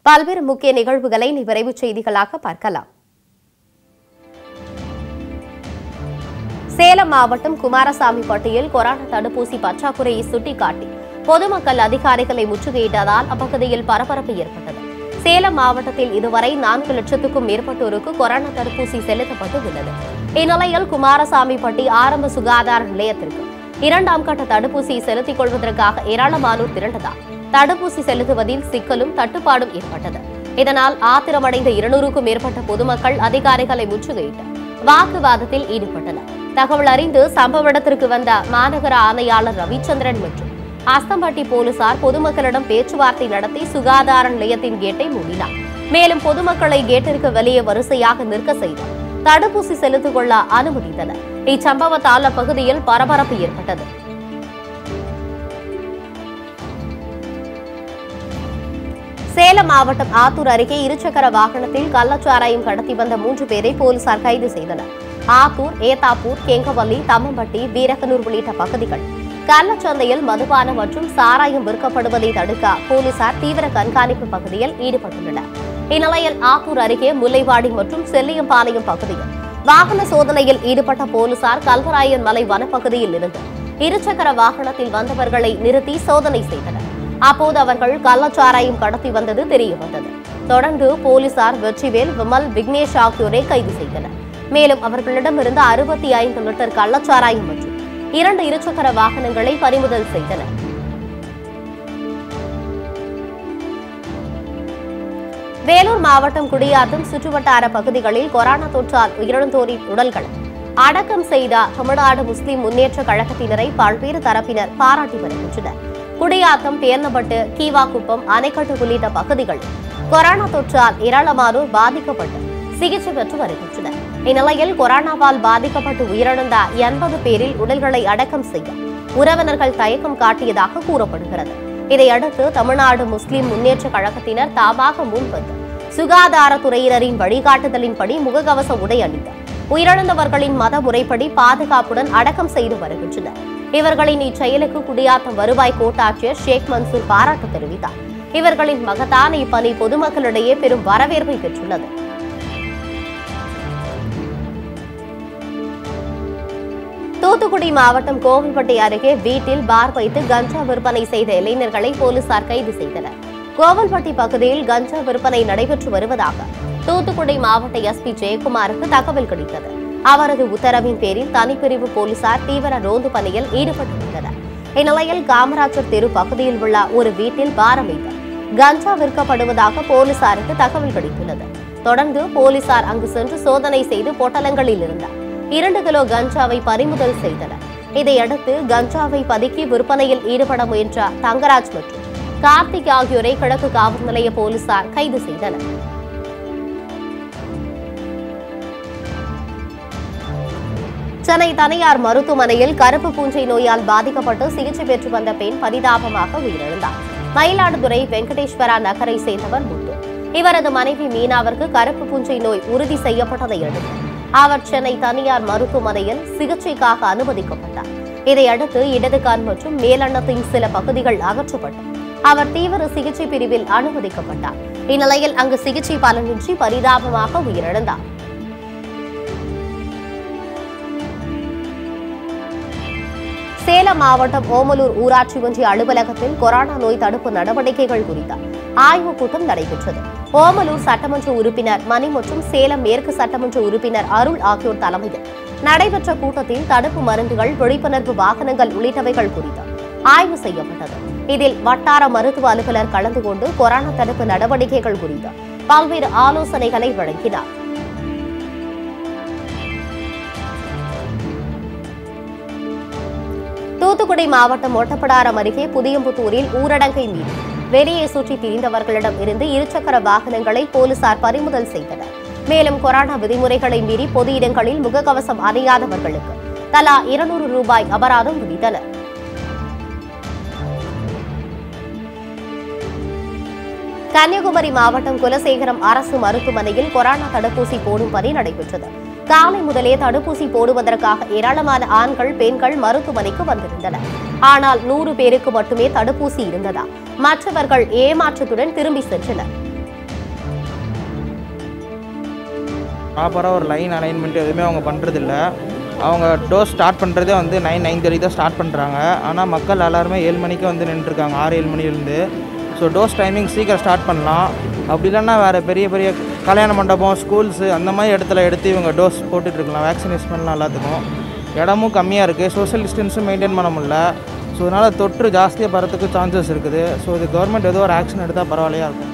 பல்வேறு முக்கிய நிகழ்வுகளை இனி விரைவுச் செய்திகளாக பார்க்கலாம் சேலம் மாவட்டம் குமாரசாமிப்பட்டியில் கொரோனா தடுப்பூசி பற்றாக்குறையை சுட்டிக்காட்டி பொதுமக்கள் அதிகாரிகளை முற்றுகையிட்டதால் அப்பகுதியில் பரபரப்பு ஏற்பட்டது சேலம் மாவட்டத்தில் இதுவரை நான்கு லட்சத்துக்கும் மேற்பட்டோருக்கு கொரோனா தடுப்பூசி செலுத்தப்பட்டு உள்ளது இந்நிலையில் குமாரசாமிப்பட்டி ஆரம்ப சுகாதார நிலையத்திற்கு இரண்டாம் கட்ட தடுப்பூசியை செலுத்திக் கொள்வதற்காக ஏராளமானோர் திரண்டதால் தடுப்பூசி செலுத்துவதில் சிக்கலும் தட்டுப்பாடும் ஏற்பட்டது இதனால் ஆத்திரமடைந்த இருநூறுக்கும் மேற்பட்ட பொதுமக்கள் அதிகாரிகளை முற்றுகையிட்டு வாக்குவாதத்தில் ஈடுபட்டனர் தகவல் அறிந்து சம்பவ இடத்திற்கு வந்த மாநகர ஆணையாளர் ரவிச்சந்திரன் மற்றும் அஸ்தம்பட்டி போலீசார் பொதுமக்களிடம் பேச்சுவார்த்தை நடத்தி சுகாதார நிலையத்தின் கேட்டை மூடினார் மேலும் பொதுமக்களை கேட்டிற்கு வெளியே வரிசையாக நிற்க செய்து தடுப்பூசி செலுத்திக் கொள்ள அனுமதித்தனர் இச்சம்பவத்தால் அப்பகுதியில் பரபரப்பு ஏற்பட்டது சேலம் மாவட்டம் ஆத்தூர் அருகே இருசக்கர வாகனத்தில் கள்ளச்சாராயம் கடத்தி வந்த மூன்று பேரை போலீசார் கைது செய்தனர் ஆத்தூர் ஏத்தாப்பூர் கெங்கவல்லி தம்மம்பட்டி வீரகனூர் உள்ளிட்ட பகுதிகள் கள்ளச்சந்தையில் மதுபானம் மற்றும் சாராயம் விற்கப்படுவதை தடுக்க போலீசார் தீவிர கண்காணிப்பு பகுதியில் ஈடுபட்டுள்ளனர் இந்நிலையில் ஆத்தூர் அருகே முல்லைவாடி மற்றும் செல்லியம்பாளையம் பகுதியில் வாகன சோதனையில் ஈடுபட்ட போலீசார் கல்வராயன் மலை வனப்பகுதியில் இருந்து இருசக்கர வாகனத்தில் வந்தவர்களை நிறுத்தி சோதனை செய்தனர் அப்போது அவர்கள் கள்ளச்சாராயம் கடத்தி வந்தது தெரிய வந்தது தொடர்ந்து போலீசார் வெற்றிவேல் விமல் விக்னேஷ் ஆகியோரை கைது செய்தனர் மேலும் அவர்களிடமிருந்து அறுபத்தி ஐந்து லிட்டர் கள்ளச்சாராயம் மற்றும் இரண்டு இருசக்கர வாகனங்களை பறிமுதல் செய்தனர் வேலூர் மாவட்டம் குடியாத்தம் சுற்றுவட்டார பகுதிகளில் கொரோனா தொற்றால் உயிரிழந்தோரின் உடல்களை அடக்கம் செய்த தமிழ்நாடு முஸ்லிம் முன்னேற்ற கழகத்தினரை பல்வேறு தரப்பினர் பாராட்டி வருகின்றனர் குடியாத்தம் பேர்ணப்பட்டு கீவாக்குப்பம் அணைக்கட்டு உள்ளிட்ட பகுதிகளில் கொரோனா தொற்றால் ஏராளமானோர் பாதிக்கப்பட்டு சிகிச்சை பெற்று வருகின்றனர் இந்நிலையில் கொரோனாவால் பாதிக்கப்பட்டு உயிரிழந்த எண்பது பேரில் உடல்களை அடக்கம் செய்ய உறவினர்கள் தயக்கம் காட்டியதாக கூறப்படுகிறது இதையடுத்து தமிழ்நாடு முஸ்லிம் முன்னேற்ற கழகத்தினர் தாமாக முன்வந்து சுகாதாரத்துறையினரின் வழிகாட்டுதலின்படி முகக்கவச உடை அணிந்து உயிரிழந்தவர்களின் மத முறைப்படி பாதுகாப்புடன் அடக்கம் செய்து வருகின்றனர் இவர்களின் இச்செயலுக்கு குடியாத்தம் வருவாய் கோட்டாட்சியர் ஷேக் மன்சூர் பாராட்டு தெரிவித்தார் இவர்களின் மகத்தான இப்பணி பொதுமக்களிடையே பெரும் வரவேற்பை பெற்றுள்ளது தூத்துக்குடி மாவட்டம் கோவில்பட்டி அருகே வீட்டில் பார் வைத்து கஞ்சா விற்பனை செய்த இளைஞர்களை போலீசார் கைது செய்தனர் கோவில்பட்டி பகுதியில் கஞ்சா விற்பனை நடைபெற்று வருவதாக தூத்துக்குடி மாவட்ட எஸ்பி ஜெயக்குமாருக்கு தகவல் கிடைத்தது அவரது உத்தரவின் பேரில் தனிப்பிரிவு போலீசார் தீவிர ரோந்து பணியில் ஈடுபட்டு வந்தனர் இந்நிலையில் காமராஜர் தெரு பகுதியில் உள்ள ஒரு வீட்டில் பார் அமைத்து கஞ்சா விற்கப்படுவதாக போலீசாருக்கு தகவல் கிடைத்துள்ளது தொடர்ந்து போலீசார் அங்கு சென்று சோதனை செய்து பொட்டலங்களில் இருந்த இரண்டு கிலோ கஞ்சாவை பறிமுதல் செய்தனர் இதையடுத்து கஞ்சாவை பதுக்கி விற்பனையில் ஈடுபட முயன்ற தங்கராஜ் மற்றும் கார்த்திக் ஆகியோரை கிழக்கு காவல் நிலைய போலீசார் கைது செய்தனர் சென்னை தனியார் மருத்துவமனையில் கருப்பு பூஞ்சை நோயால் பாதிக்கப்பட்டு சிகிச்சை பெற்று வந்த பெண் பரிதாபமாக உயிரிழந்தார் மயிலாடுதுறை வெங்கடேஸ்வரா நகரை சேர்ந்தவர் முத்து இவரது மனைவி மீனாவிற்கு கருப்பு பூஞ்சை நோய் உறுதி செய்யப்பட்டதை அடுத்து அவர் சென்னை தனியார் மருத்துவமனையில் சிகிச்சைக்காக அனுமதிக்கப்பட்டார் இதையடுத்து இடது கான் மற்றும் மேலெண்ணத்தின் சில பகுதிகள் அகற்றப்பட்டு அவர் தீவிர சிகிச்சை பிரிவில் அனுமதிக்கப்பட்டார் இந்நிலையில் அங்கு சிகிச்சை பலனின்றி பரிதாபமாக உயிரிழந்தார் சேலம் மாவட்டம் ஓமலூர் ஊராட்சி ஒன்றிய அலுவலகத்தில் கொரோனா நோய் தடுப்பு நடவடிக்கைகள் குறித்த ஆய்வுக் கூட்டம் நடைபெற்றது ஓமலூர் சட்டமன்ற உறுப்பினர் மணி மற்றும் சேலம் மேற்கு சட்டமன்ற உறுப்பினர் அருள் ஆகியோர் தலைமையில் நடைபெற்ற கூட்டத்தில் தடுப்பு மருந்துகள் விழிப்புணர்வு வாகனங்கள் உள்ளிட்டவைகள் குறித்து ஆய்வு செய்யப்பட்டது இதில் வட்டார மருத்துவ அலுவலர் கலந்து கொண்டு கொரோனா தடுப்பு நடவடிக்கைகள் குறித்து பல்வேறு ஆலோசனைகளை வழங்கினார் தூத்துக்குடி மாவட்டம் ஒட்டப்படாரம் அருகே புதியம்புத்தூரில் ஊரடங்கை மீறி வெளியே சுற்றி திரிந்தவர்களிடம் இருந்து இருசக்கர வாகனங்களை போலீசார் பறிமுதல் செய்தனர் மேலும் கொரோனா விதிமுறைகளை மீறி பொது இடங்களில் முகக்கவசம் அணியாதவர்களுக்கு தலா இருநூறு ரூபாய் அபராதம் விதித்தனர் கன்னியாகுமரி மாவட்டம் குலசேகரம் அரசு மருத்துவமனையில் கொரோனா தடுப்பூசி போடும் பணி நடைபெற்றது காலை முதலே தடுப்பூசி போடுவதற்காக ஏராளமான ஆண்கள் பெண்கள் மருத்துவமனைக்கு வந்திருந்தனர் ஆனால் நூறு பேருக்கு மட்டுமே தடுப்பூசி இருந்ததா மற்றவர்கள் ஏமாற்றத்துடன் திரும்பி சென்றனர் ப்ராப்பராக ஒரு லைன் அலைன்மெண்ட் எதுவுமே அவங்க பண்ணுறதில்ல அவங்க டோஸ் ஸ்டார்ட் பண்ணுறதே வந்து நைன் நைன் தேர்ட்டி தான் ஸ்டார்ட் பண்ணுறாங்க ஆனால் மக்கள் எல்லாருமே ஏழு மணிக்கு வந்து நின்றுருக்காங்க ஆறு ஏழு மணிலேருந்து ஸோ டோஸ் டைமிங் சீக்கிரம் ஸ்டார்ட் பண்ணலாம் அப்படி இல்லைன்னா வேறு பெரிய பெரிய கல்யாண மண்டபம் ஸ்கூல்ஸு அந்த மாதிரி இடத்துல எடுத்து இவங்க டோஸ் போட்டுட்ருக்கலாம் வேக்சினேஷன் பண்ணலாம் எல்லாத்துக்கும் இடமும் கம்மியாக இருக்குது சோஷியல் டிஸ்டன்ஸும் மெயின்டைன் பண்ண முடியல ஸோ அதனால் தொற்று ஜாஸ்தியாக பரத்துக்கு சான்சஸ் இருக்குது ஸோ இது கவர்மெண்ட் ஏதோ ஒரு ஆக்ஷன் எடுத்தால் பரவாயில்லையா இருக்கும்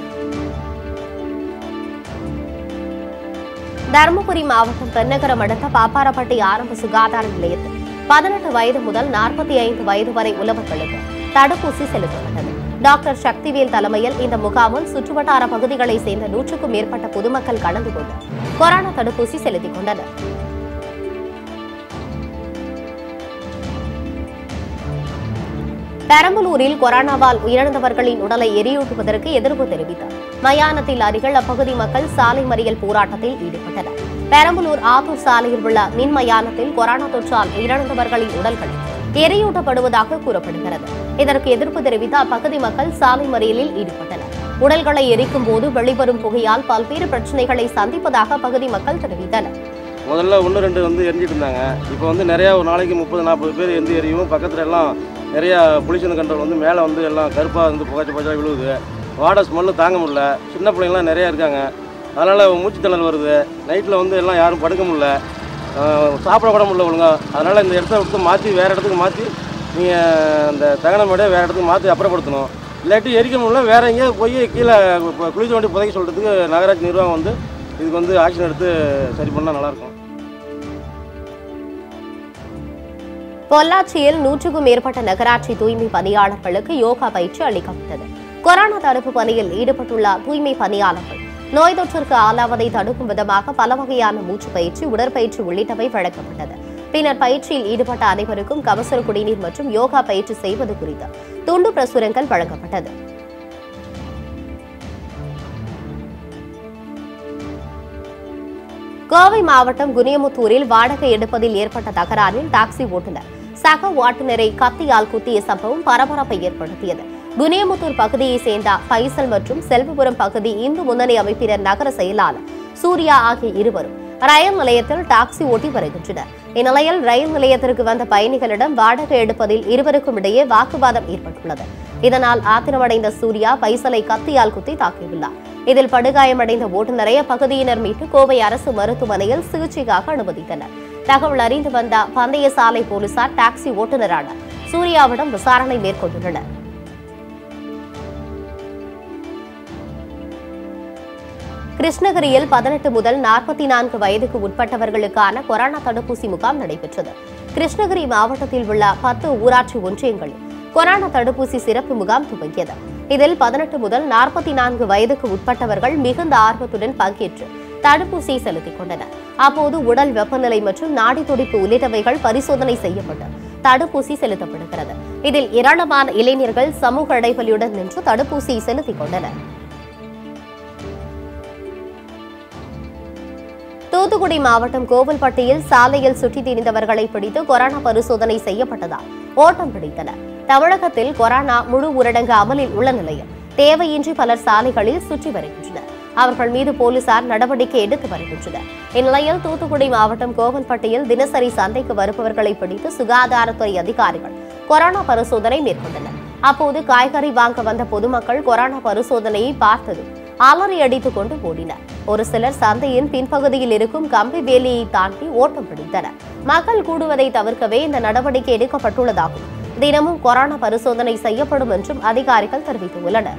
தருமபுரி மாவட்டம் பென்னகரம் அடுத்த பாப்பாரப்பட்டி ஆரம்ப சுகாதார நிலையத்தில் பதினெட்டு வயது முதல் நாற்பத்தி ஐந்து வயது வரை உள்ளவர்களுக்கு தடுப்பூசி செலுத்தப்பட்டது டாக்டர் சக்திவேல் தலைமையில் இந்த முகாமில் சுற்றுவட்டார பகுதிகளைச் சேர்ந்த நூற்றுக்கும் மேற்பட்ட பொதுமக்கள் கலந்து கொண்டு கொரோனா தடுப்பூசி செலுத்திக் கொண்டனர் பெரம்பலூரில் கொரோனாவால் உயிரிழந்தவர்களின் உடலை எரியூட்டுவதற்கு எதிர்ப்பு தெரிவித்தார் மயானத்தில் அருகில் அப்பகுதி மக்கள் சாலை மறியல் போராட்டத்தில் ஈடுபட்டனர் பெரம்பலூர் ஆத்தூர் சாலையில் உள்ள மின் மயானத்தில் கொரோனா தொற்றால் உயிரிழந்தவர்களின் உடல்கள் எரியூட்டப்படுவதாக கூறப்படுகிறது இதற்கு எதிர்ப்பு தெரிவித்த அப்பகுதி மக்கள் சாலை மறியலில் ஈடுபட்டனர் உடல்களை எரிக்கும் போது வெளிவரும் புகையால் பல்வேறு பிரச்சனைகளை சந்திப்பதாக அப்பகுதி மக்கள் தெரிவித்தனர் முதல்ல ஒன்று ரெண்டு வந்து எரிஞ்சிட்டு இருந்தாங்க இப்போ வந்து நிறையா ஒரு நாளைக்கு முப்பது நாற்பது பேர் எந்த எரியும் பக்கத்தில் எல்லாம் நிறையா பொல்யூஷன் கண்ட்ரோல் வந்து மேலே வந்து எல்லாம் கருப்பாக வந்து புகைச்சி புகைச்சா விழுவுது வாடை ஸ்மெல்லு தாங்க முடியல சின்ன பிள்ளைங்களாம் நிறையா இருக்காங்க அதனால் மூச்சுத்திணறல் வருது நைட்டில் வந்து எல்லாம் யாரும் படுக்க முடியல ஆஹ் சாப்பிட கூட முடியல ஒழுங்கா அதனால் இந்த இடத்த விட்டு மாற்றி வேறு இடத்துக்கு மாற்றி நீங்கள் அந்த தகன மேடையை வேறு இடத்துக்கு மாற்றி அப்புறப்படுத்தணும் இல்லாட்டி எரிக்க முடியல வேறு எங்கேயாவது போய் கீழே கு- குளிக்க வேண்டி புதைக்க சொல்கிறதுக்கு நகராட்சி நிர்வாகம் வந்து இதுக்கு வந்து ஆக்ஷன் எடுத்து சரி பண்ணால் நல்லாயிருக்கும் பொள்ளாச்சியில் நூற்றுக்கும் மேற்பட்ட நகராட்சி தூய்மை பணியாளர்களுக்கு யோகா பயிற்சி அளிக்கப்பட்டது கொரோனா தடுப்பு பணியில் ஈடுபட்டுள்ள தூய்மை பணியாளர்கள் நோய் தொற்றிற்கு ஆளாவதை தடுக்கும் விதமாக பல வகையான மூச்சு பயிற்சி உடற்பயிற்சி உள்ளிட்டவை வழங்கப்பட்டது பின்னர் பயிற்சியில் ஈடுபட்ட அனைவருக்கும் கபசுர குடிநீர் மற்றும் யோகா பயிற்சி செய்வது குறித்து துண்டு பிரசுரங்கள் வழங்கப்பட்டது கோவை மாவட்டம் குனியமுத்தூரில் வாடகை எடுப்பதில் ஏற்பட்ட தகராறில் டாக்ஸி ஓட்டுநர் சக ஓட்டுநரை கத்தியால் குத்திய சம்பவம் பரபரப்பை ஏற்படுத்தியது குனியமுத்தூர் பகுதியைச் சேர்ந்த பைசல் மற்றும் செல்வபுரம் பகுதி இந்து முன்னணி அமைப்பினர் நகர செயலாளர் சூர்யா ஆகிய இருவரும் ரயில் நிலையத்தில் டாக்ஸி ஓட்டி வருகின்றனர் இந்நிலையில் ரயில் நிலையத்திற்கு வந்த பயணிகளிடம் வாடகை எடுப்பதில் இருவருக்கும் இடையே வாக்குவாதம் ஏற்பட்டுள்ளது இதனால் ஆத்திரமடைந்த சூர்யா பைசலை கத்தியால் குத்தி தாக்கியுள்ளார் இதில் படுகாயமடைந்த ஓட்டுநரை அப்பகுதியினர் மீட்டு கோவை அரசு மருத்துவமனையில் சிகிச்சைக்காக அனுமதித்தனர் தகவல் அறிந்து வந்த பந்தய சாலை போலீசார் டாக்ஸி ஓட்டுநரான சூர்யாவிடம் விசாரணை மேற்கொண்டுள்ளனர் கிருஷ்ணகிரியில் பதினெட்டு முதல் நாற்பத்தி நான்கு வயதுக்கு உட்பட்டவர்களுக்கான கொரோனா தடுப்பூசி முகாம் நடைபெற்றது கிருஷ்ணகிரி மாவட்டத்தில் உள்ள பத்து ஊராட்சி ஒன்றியங்களில் கொரோனா தடுப்பூசி சிறப்பு முகாம் துவங்கியது இதில் பதினெட்டு முதல் நாற்பத்தி நான்கு வயதுக்கு உட்பட்டவர்கள் மிகுந்த ஆர்வத்துடன் பங்கேற்று தடுப்பூசியை செலுத்திக் கொண்டனர் அப்போது உடல் வெப்பநிலை மற்றும் நாடி துடிப்பு உள்ளிட்டவைகள் பரிசோதனை செய்யப்பட்டு தடுப்பூசி செலுத்தப்படுகிறது இதில் ஏராளமான இளைஞர்கள் சமூக இடைவெளியுடன் நின்று தடுப்பூசியை செலுத்திக் கொண்டனர் தூத்துக்குடி மாவட்டம் கோவில்பட்டியில் சாலையில் சுற்றித் திரிந்தவர்களை பிடித்து கொரோனா பரிசோதனை செய்யப்பட்டதால் ஓட்டம் பிடித்தனர் தமிழகத்தில் கொரோனா முழு ஊரடங்கு அமலில் உள்ள நிலையில் தேவையின்றி பலர் சாலைகளில் சுற்றி வருகின்றனர் அவர்கள் மீது போலீசார் நடவடிக்கை எடுத்து வருகின்றனர் இந்நிலையில் தூத்துக்குடி மாவட்டம் கோவில்பட்டியில் தினசரி சந்தைக்கு வருபவர்களை பிடித்து சுகாதாரத்துறை அதிகாரிகள் கொரோனா பரிசோதனை மேற்கொண்டனர் அப்போது காய்கறி வாங்க வந்த பொதுமக்கள் கொரோனா பரிசோதனையை பார்த்ததும் அலறி அடித்துக் கொண்டு ஓடினர் ஒரு சிலர் சந்தையின் பின்பகுதியில் இருக்கும் கம்பி வேலியை தாண்டி ஓட்டம் பிடித்தனர் மக்கள் கூடுவதை தவிர்க்கவே இந்த நடவடிக்கை எடுக்கப்பட்டுள்ளதாகவும் தினமும் கொரோனா பரிசோதனை செய்யப்படும் என்றும் அதிகாரிகள் தெரிவித்துள்ளனர்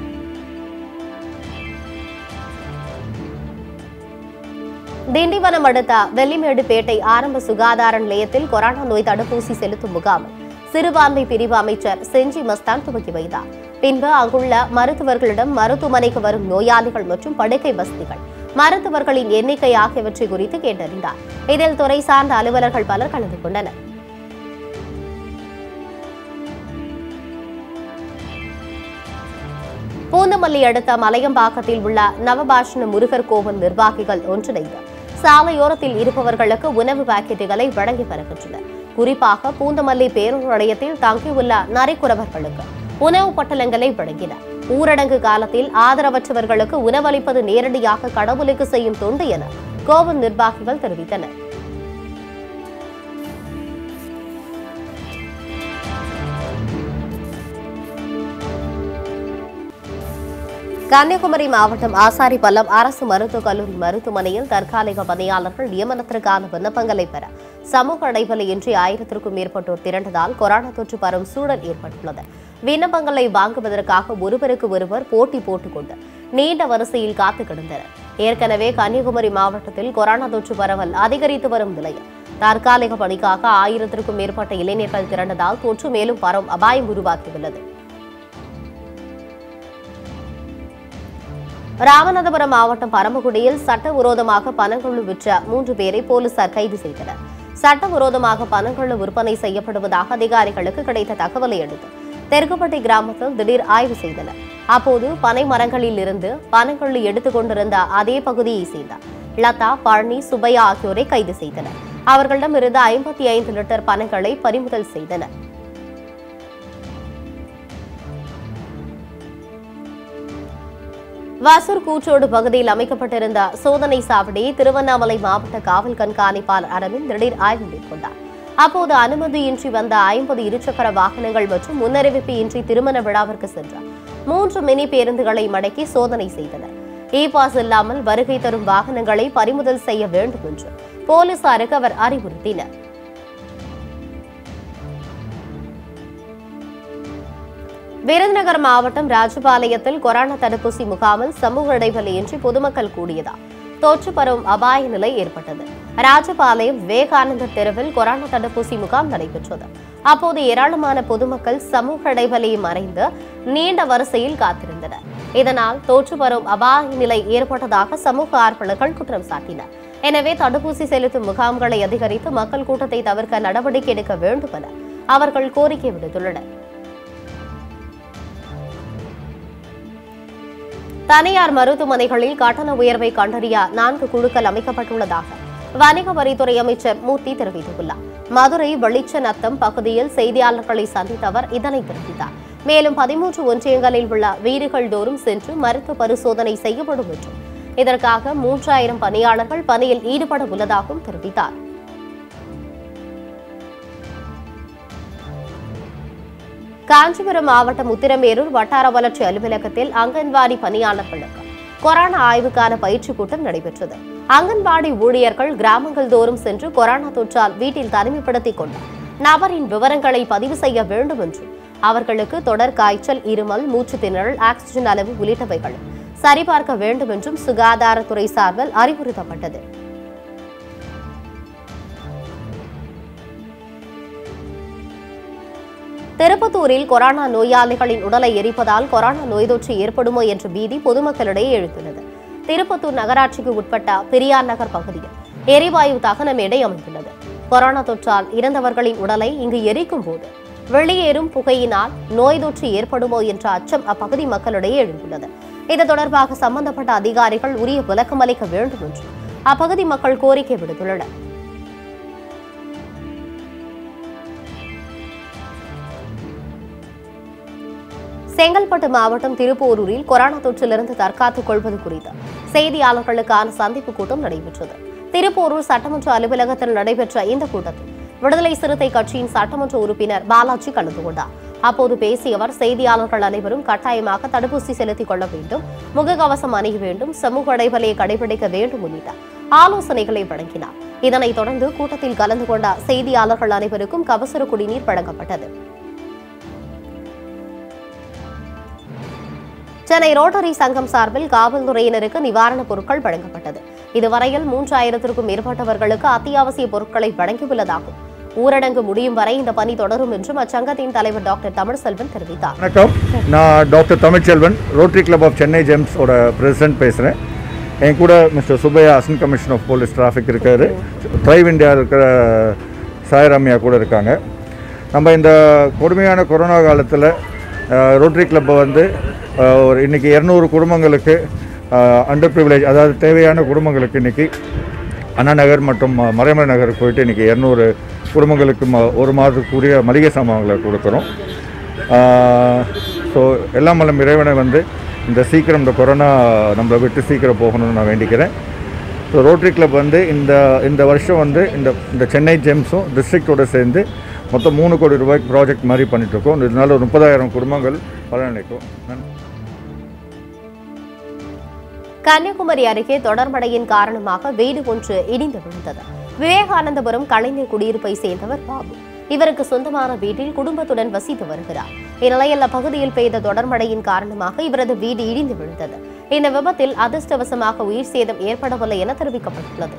திண்டிவனம் அடுத்த வெள்ளிமேடுபேட்டை ஆரம்ப சுகாதார நிலையத்தில் கொரோனா நோய் தடுப்பூசி செலுத்தும் முகாமில் சிறுபான்மை பிரிவு அமைச்சர் செஞ்சி மஸ்தான் துவக்கி வைத்தார் பின்பு அங்குள்ள மருத்துவர்களிடம் மருத்துவமனைக்கு வரும் நோயாளிகள் மற்றும் படுக்கை வசதிகள் மருத்துவர்களின் எண்ணிக்கை ஆகியவற்றை குறித்து கேட்டறிந்தார் இதில் துறை சார்ந்த அலுவலர்கள் பலர் கலந்து கொண்டனர் பூந்தமல்லி அடுத்த மலையம்பாக்கத்தில் உள்ள நவபாஷண முருகர் கோவில் நிர்வாகிகள் ஒன்றிணைந்து சாலையோரத்தில் இருப்பவர்களுக்கு உணவு பாக்கெட்டுகளை வழங்கி வருகின்றனர் குறிப்பாக பூந்தமல்லி பேருந்து நிலையத்தில் தங்கியுள்ள நரிக்குறவர்களுக்கு உணவு பட்டலங்களை வழங்கினர் ஊரடங்கு காலத்தில் ஆதரவற்றவர்களுக்கு உணவளிப்பது நேரடியாக கடவுளுக்கு செய்யும் தொண்டு என கோவில் நிர்வாகிகள் தெரிவித்தனர் கன்னியாகுமரி மாவட்டம் ஆசாரிப்பள்ளம் அரசு மருத்துவக் கல்லூரி மருத்துவமனையில் தற்காலிக பணியாளர்கள் நியமனத்திற்கான விண்ணப்பங்களை பெற சமூக இடைவெளியின்றி ஆயிரத்திற்கும் மேற்பட்டோர் திரண்டதால் கொரோனா தொற்று பரவும் சூழல் ஏற்பட்டுள்ளது விண்ணப்பங்களை வாங்குவதற்காக ஒருவருக்கு ஒருவர் போட்டி போட்டுக்கொண்டு நீண்ட வரிசையில் காத்து கிடந்தனர் ஏற்கனவே கன்னியாகுமரி மாவட்டத்தில் கொரோனா தொற்று பரவல் அதிகரித்து வரும் நிலையில் தற்காலிக பணிக்காக ஆயிரத்திற்கும் மேற்பட்ட இளைஞர்கள் திரண்டதால் தொற்று மேலும் பரவும் அபாயம் உருவாகியுள்ளது ராமநாதபுரம் மாவட்டம் பரமக்குடியில் சட்டவிரோதமாக பனங்கொள்ளு விற்ற மூன்று பேரை போலீசார் கைது செய்தனர் சட்டவிரோதமாக பனங்கொள்ளு விற்பனை செய்யப்படுவதாக அதிகாரிகளுக்கு கிடைத்த தகவலை அடுத்து தெற்குப்பட்டி கிராமத்தில் திடீர் ஆய்வு செய்தனர் அப்போது பனை மரங்களில் இருந்து பனங்கொள்ளு எடுத்துக் கொண்டிருந்த அதே பகுதியை சேர்ந்த லதா பழனி சுப்பையா ஆகியோரை கைது செய்தனர் அவர்களிடமிருந்து ஐம்பத்தி ஐந்து லிட்டர் பனங்களை பறிமுதல் செய்தனர் வாசூர் கூற்றோடு பகுதியில் அமைக்கப்பட்டிருந்த சோதனை சாவடியை திருவண்ணாமலை மாவட்ட காவல் கண்காணிப்பாளர் அரவிந்த் திடீர் ஆய்வு மேற்கொண்டார் அப்போது அனுமதியின்றி வந்த ஐம்பது இருசக்கர வாகனங்கள் மற்றும் முன்னறிவிப்பு இன்றி திருமண விழாவிற்கு சென்ற மூன்று மினி பேருந்துகளை மடக்கி சோதனை செய்தனர் இ பாஸ் இல்லாமல் வருகை தரும் வாகனங்களை பறிமுதல் செய்ய வேண்டும் என்று போலீசாருக்கு அவர் அறிவுறுத்தினர் விருதுநகர் மாவட்டம் ராஜபாளையத்தில் கொரோனா தடுப்பூசி முகாமில் சமூக இடைவெளியின்றி பொதுமக்கள் கூடியதால் தொற்று பரவும் அபாய நிலை ஏற்பட்டது ராஜபாளையம் விவேகானந்தர் தெருவில் கொரோனா தடுப்பூசி முகாம் நடைபெற்றது அப்போது ஏராளமான பொதுமக்கள் சமூக இடைவெளியை மறைந்து நீண்ட வரிசையில் காத்திருந்தனர் இதனால் தொற்று பரவும் அபாய நிலை ஏற்பட்டதாக சமூக ஆர்வலர்கள் குற்றம் சாட்டினர் எனவே தடுப்பூசி செலுத்தும் முகாம்களை அதிகரித்து மக்கள் கூட்டத்தை தவிர்க்க நடவடிக்கை எடுக்க வேண்டும் என அவர்கள் கோரிக்கை விடுத்துள்ளனர் தனியார் மருத்துவமனைகளில் கட்டண உயர்வை கண்டறிய நான்கு குழுக்கள் அமைக்கப்பட்டுள்ளதாக வணிக வரித்துறை அமைச்சர் மூர்த்தி தெரிவித்துள்ளார் மதுரை வெளிச்சநத்தம் பகுதியில் செய்தியாளர்களை சந்தித்த அவர் இதனை தெரிவித்தார் மேலும் பதிமூன்று ஒன்றியங்களில் உள்ள வீடுகள் தோறும் சென்று மருத்துவ பரிசோதனை செய்யப்படும் என்றும் இதற்காக மூன்றாயிரம் பணியாளர்கள் பணியில் ஈடுபட உள்ளதாகவும் தெரிவித்தார் காஞ்சிபுரம் மாவட்டம் உத்திரமேரூர் வட்டார வளர்ச்சி அலுவலகத்தில் அங்கன்வாடி பணியாளர்களுக்கு கொரோனா ஆய்வுக்கான பயிற்சி கூட்டம் நடைபெற்றது அங்கன்வாடி ஊழியர்கள் கிராமங்கள் தோறும் சென்று கொரோனா தொற்றால் வீட்டில் தனிமைப்படுத்திக் கொண்ட நபரின் விவரங்களை பதிவு செய்ய வேண்டும் என்றும் அவர்களுக்கு தொடர் காய்ச்சல் இருமல் மூச்சு திணறல் ஆக்சிஜன் அளவு உள்ளிட்டவைகள் சரிபார்க்க வேண்டும் என்றும் சுகாதாரத்துறை சார்பில் அறிவுறுத்தப்பட்டது திருப்பத்தூரில் கொரோனா நோயாளிகளின் உடலை எரிப்பதால் கொரோனா நோய் தொற்று ஏற்படுமோ என்ற பீதி பொதுமக்களிடையே எழுந்துள்ளது திருப்பத்தூர் நகராட்சிக்கு உட்பட்ட பெரியார் நகர் பகுதியில் எரிவாயு தகன மேடை அமைந்துள்ளது கொரோனா தொற்றால் இறந்தவர்களின் உடலை இங்கு எரிக்கும் போது வெளியேறும் புகையினால் நோய் தொற்று ஏற்படுமோ என்ற அச்சம் அப்பகுதி மக்களிடையே எழுந்துள்ளது இது தொடர்பாக சம்பந்தப்பட்ட அதிகாரிகள் உரிய விளக்கம் அளிக்க வேண்டும் என்று அப்பகுதி மக்கள் கோரிக்கை விடுத்துள்ளனர் செங்கல்பட்டு மாவட்டம் திருப்போரூரில் கொரோனா தொற்றிலிருந்து தற்காத்துக் கொள்வது குறித்து செய்தியாளர்களுக்கான சந்திப்பு கூட்டம் நடைபெற்றது திருப்போரூர் சட்டமன்ற அலுவலகத்தில் நடைபெற்ற இந்த கூட்டத்தில் விடுதலை சிறுத்தை கட்சியின் சட்டமன்ற உறுப்பினர் பாலாஜி கலந்து கொண்டார் அப்போது பேசிய அவர் செய்தியாளர்கள் அனைவரும் கட்டாயமாக தடுப்பூசி செலுத்திக் கொள்ள வேண்டும் முகக்கவசம் அணிய வேண்டும் சமூக இடைவெளியை கடைபிடிக்க வேண்டும் உள்ளிட்ட ஆலோசனைகளை வழங்கினார் இதனைத் தொடர்ந்து கூட்டத்தில் கலந்து கொண்ட செய்தியாளர்கள் அனைவருக்கும் கபசுர குடிநீர் வழங்கப்பட்டது சென்னை ரோட்டரி சங்கம் சார்பில் காவல்துறையினருக்கு நிவாரணப் பொருட்கள் வழங்கப்பட்டது இதுவரையில் மூன்றாயிரத்திற்கும் மேற்பட்டவர்களுக்கு அத்தியாவசிய பொருட்களை வழங்கியுள்ளதாகவும் ஊரடங்கு முடியும் வரை இந்த பணி தொடரும் என்றும் அச்சங்கத்தின் தலைவர் டாக்டர் தமிழ்செல்வன் தெரிவித்தார் வணக்கம் நான் doctor Tamilselvan rotary club of Chennai ஜெம்ஸோட பிரசிடென்ட் பேசுகிறேன் என் கூட mister Subbaiah assistant commissioner of police traffic இருக்கார் ட்ரைவ் இந்தியா இருக்கிற சாயராமியா கூட இருக்காங்க நம்ம இந்த கொடுமையான கொரோனா காலத்தில் ரோட்டரி கிளப்பை வந்து அஹ், ஒரு இன்றைக்கி இரநூறு குடும்பங்களுக்கு அண்டர் ப்ரிவிலேஜ் அதாவது தேவையான குடும்பங்களுக்கு இன்றைக்கி அண்ணா நகர் மற்றும் ம- மறைமலை நகருக்கு போயிட்டு இன்றைக்கி இரநூறு குடும்பங்களுக்கு ம ஒரு மாதத்துக்குரிய மளிகை சாமான்களை கொடுக்குறோம் ஸோ எல்லாம் மலம் இறைவனை வந்து இந்த சீக்கிரம் இந்த கொரோனா நம்மளை விட்டு சீக்கிரம் போகணும்னு நான் வேண்டிக்கிறேன் ஸோ ரோட்டரி கிளப் வந்து இந்த இந்த வருஷம் வந்து இந்த இந்த சென்னை ஜெம்ஸும் டிஸ்ட்ரிக்டோட சேர்ந்து மொத்தம் மூணு கோடி ரூபாய்க்கு ப்ராஜெக்ட் மாதிரி பண்ணிகிட்ருக்கோம் இதனால ஒரு முப்பதாயிரம் குடும்பங்கள் பலனளிக்கும் நன்றி கன்னியாகுமரி அருகே தொடர்மழையின் காரணமாக வீடு ஒன்று இடிந்து விழுந்தது விவேகானந்தபுரம் கலைஞர் குடியிருப்பை சேர்ந்தவர் பாபு இவருக்கு சொந்தமான வீட்டில் குடும்பத்துடன் வசித்து வருகிறார் இந்நிலையில் அப்பகுதியில் பெய்த தொடர்மழையின் காரணமாக இவரது வீடு இடிந்து விழுந்தது இந்த விபத்தில் அதிர்ஷ்டவசமாக உயிர் சேதம் ஏற்படவில்லை என தெரிவிக்கப்பட்டுள்ளது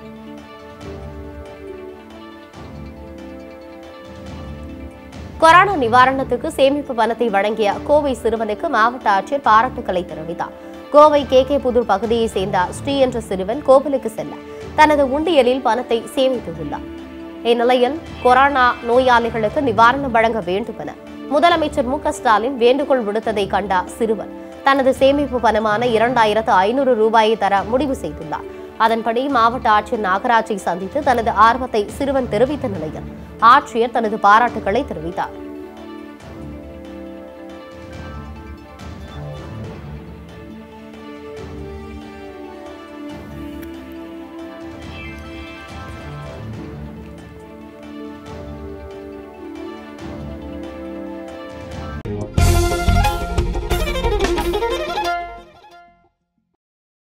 கொரோனா நிவாரணத்துக்கு சேமிப்பு பணத்தை வழங்கிய கோவை சிறுவனுக்கு மாவட்ட ஆட்சியர் பாராட்டுக்களை தெரிவித்தார் கோவை கே கே புதூர் பகுதியைச் சேர்ந்த ஸ்ரீ என்ற சிறுவன் கோவிலுக்கு செல்ல தனது உண்டியலில் பணத்தை சேமித்துள்ளார் இந்நிலையில் கொரோனா நோயாளிகளுக்கு நிவாரணம் வழங்க வேண்டும் என முதலமைச்சர் மு க ஸ்டாலின் வேண்டுகோள் விடுத்ததை கண்ட சிறுவன் தனது சேமிப்பு பணமான இரண்டாயிரத்து ஐநூறு ரூபாயை தர முடிவு செய்துள்ளார் அதன்படி மாவட்ட ஆட்சியர் நாகராஜை சந்தித்து தனது ஆர்வத்தை சிறுவன் தெரிவித்த நிலையில் ஆட்சியர் தனது பாராட்டுக்களை தெரிவித்தார்